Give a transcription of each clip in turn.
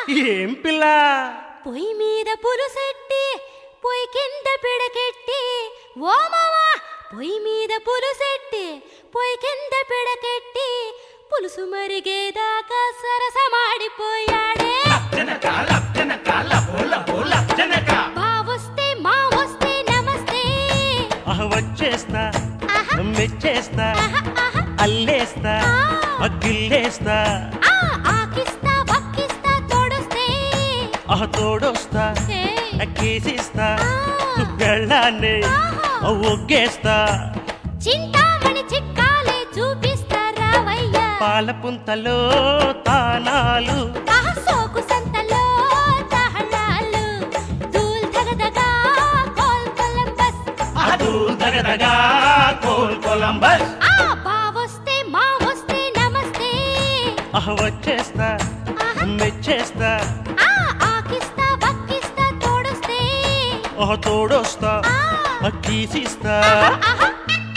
ఏం పిల్ల పొయ్యి మీద పులుసెట్టి పొయ్యి కింద పిడకెట్టి ఓ మావా పొయ్యి మీద పులుసెట్టి పొయ్యి కింద పిడకెట్టి పులుసు మరిగేదాకా సరసమాడిపోయాడే బావొస్తే మా వస్తే నమస్తే ఆహ వచ్చేస్తా ఆహా. మెచ్చేస్తా ఆహా, ఆహా. అల్లేస్తా ఆ. గిల్లేస్తా ఆ, ఆకిస్తా వక్కిస్తా తోడొస్తే ఆహ తోడొస్తా ఏ, కేసిస్తా ఆ. పెళ్ళాన్ని ఆహా. ఒగ్గేస్తా చింతామణి చిట్కాలే చూపిస్తా రావయ్యా పాల పుంతలో తానాలు ఆహా, సోకు సంతలో తహళాలు దూల్ ధగధగా కోల్ కొలంబస్ అదు దగదగా కోల్ కొలంబస్ ఆ బావొస్తే మా వస్తే నమస్తే ఆహ వచ్చేస్తా ఆహా. మెచ్చేస్తా ఆ ఆకిస్తా వక్కిస్తా తోడొస్తే ఆహ తోడొస్తా ఆ. తీసిస్తా ఆహా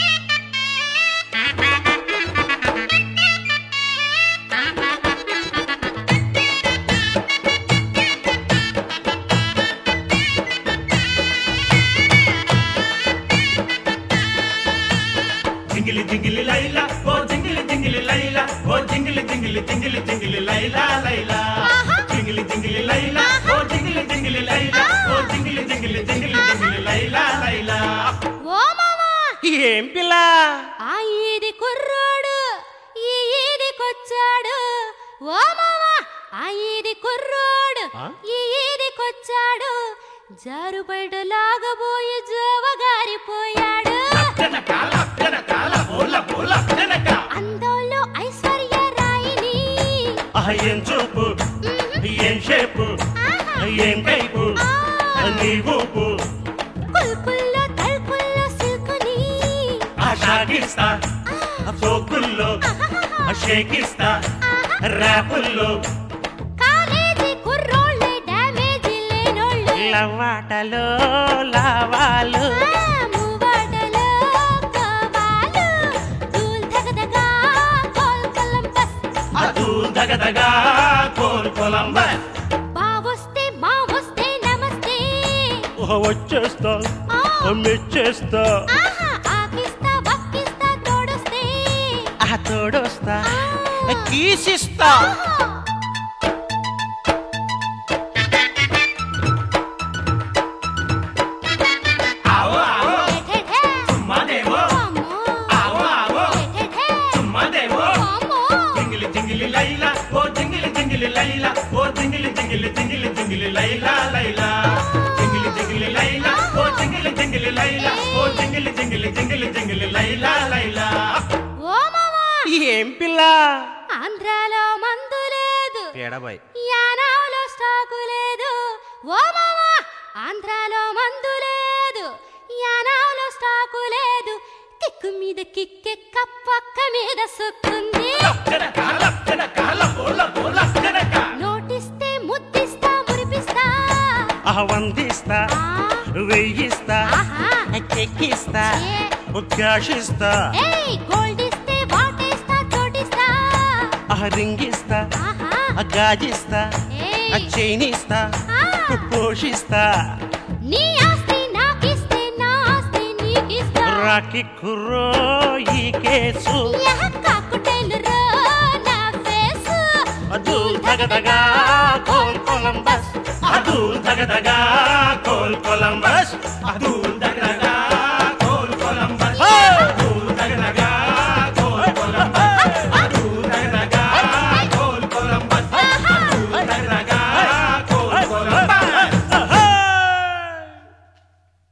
జింగిలి జింగిలి లైలా ఓ జింగిలి జింగిలి లైలా ఓ జింగిలి జింగిలి జింగిలి జింగిలి లైలా లైలా ఆహా. జింగిలి జింగిలి లైలా ఓ జింగిలి జింగిలి లైలా ఓ జింగిలి జింగిలి జింగిలి జింగిలి లైలా లైలా ఓ మామా ఏం పిల్ల ఆ ఈది కుర్రోడు ఈ ఈదికొచ్చాడు ఓ మామా ఆ ఈది కుర్రోడు ఆ? ఈ ఈదికొచ్చాడు జారు బయట లాగబోయి జోవగారిపోయాడు జనకాల జనకాల బోల బోల జనక అందంలో ఐశ్వర్య రాయిని ఆహ ఏం చూపు ఏం షేపు ఏం కైపు నీ ఊపు కుల్కుల్లో తల్కుల్లో సిల్కుని ఆ షాగిస్తా ఆ సోకుల్లో ఆ షేకిస్తా ర్యాపుల్లో కాలేజీ కుర్రోళ్ళే డ్యామేజీ లేనోళ్ళు లవాటలో లావాలు ఆ, మూవాడలో కోవాలు, దూల్ ధగధగా కోల్ కొలంబస్. అదు దగదగా కోల్ కొలంబస్ బావొస్తే మావొస్తే నమస్తే ఓహ వచ్చేస్తా ఆ, మెచ్చేస్తా ఆహా, ఆకిస్తా వక్కిస్తా తోడొస్తే ఆ తోడొస్తా ఆ. కీసిస్తా ఆహా. ఆవో ఆవో ఎఠెఠే. సుమ్మదేవో అమ్మో. ఆవో ఆవో ఎఠెఠే. సుమ్మదేవో అమ్మో. జింగిలి జింగిలి లైలా ఓ జింగిలి జింగిలి లైలా ఓ జింగిలి జింగిలి జింగిలి జింగిలి లైలా లైలా జింగిలి జింగిలి లైలా ఓ జింగిలి జింగిలి లైలా ఓ జింగిలి జింగిలి జింగిలి జింగిలి లైలా లైలా ఓ మామా ఏం పిల్ల ఆంధ్రాలో మందు లేదు ఏడబాయ్ యానావులో స్టాకు లేదు ఓ మామా ఆంధ్రాలో మందు లేదు యానావులో స్టాకు లేదు కిక్కు మీద కిక్కెక్క పక్క మీద సుక్కుంది జనకాల జనకాల బోల బోల జనక నోటిస్తే ముద్దిస్తా మురిపిస్తా ఆ వందిస్తా ఆ, వెయ్యిస్తా ఆహా చెక్కిస్తా ఏ, క్యాషిస్తా ఏయ్ గోల్డ్ ఇస్తే వాటేస్తా చోటిస్తా ఆ రింగిస్తా ఆహా ఆ గాజిస్తా ఆ ఏయ్ చైనిస్తా ఆ, పోషిస్తా నీ ఆస్తి నాకిస్తే నా ఆస్తి నీకిస్తా రాకి కుర్రో ఈ కేసు యహ కాకుటైలు రో నా ఫేసు అదూల్ దగదగా కోల్ కొలంబస్ అదూ దగదగా కోల్ కొలంబస్ అదూ